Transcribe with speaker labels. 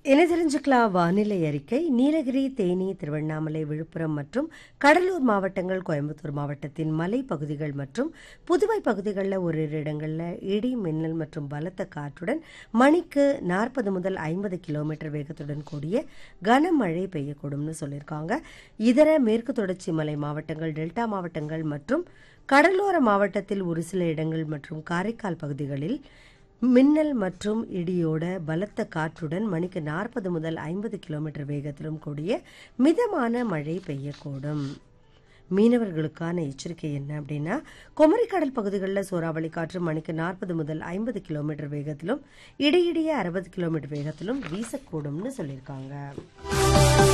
Speaker 1: என்ன தெரிஞ்சுக்கலாம் வானிலை அறிக்கை நீலகிரி தேனி திருவண்ணாமலை விழுப்புரம் மற்றும் கடலூர் மாவட்டங்கள் கோயம்புத்தூர் மாவட்டத்தின் மலை பகுதிகள் மற்றும் புதுவை பகுதிகளில் ஓரிரு இடங்களில் இடி மின்னல் மற்றும் பலத்த காற்றுடன் மணிக்கு நாற்பது முதல் ஐம்பது கிலோமீட்டர் வேகத்துடன் கூடிய கனமழை பெய்யக்கூடும்னு சொல்லியிருக்காங்க இதர மேற்கு தொடர்ச்சி மலை மாவட்டங்கள் டெல்டா மாவட்டங்கள் மற்றும் கடலோர மாவட்டத்தில் ஒரு சில இடங்கள் மற்றும் காரைக்கால் பகுதிகளில் மின்னல் மற்றும் இடியோட பலத்த காற்றுடன் மணிக்கு நாற்பது முதல் ஐம்பது கிலோமீட்டர் வேகத்திலும் கூடிய மிதமான மழை பெய்யக்கூடும் மீனவர்களுக்கான எச்சரிக்கை என்ன அப்படின்னா குமரிக்கடல் பகுதிகளில் சூறாவளி காற்று மணிக்கு நாற்பது முதல் ஐம்பது கிலோமீட்டர் வேகத்திலும் இடையிடையே அறுபது கிலோமீட்டர் வேகத்திலும் வீசக்கூடும்னு சொல்லியிருக்காங்க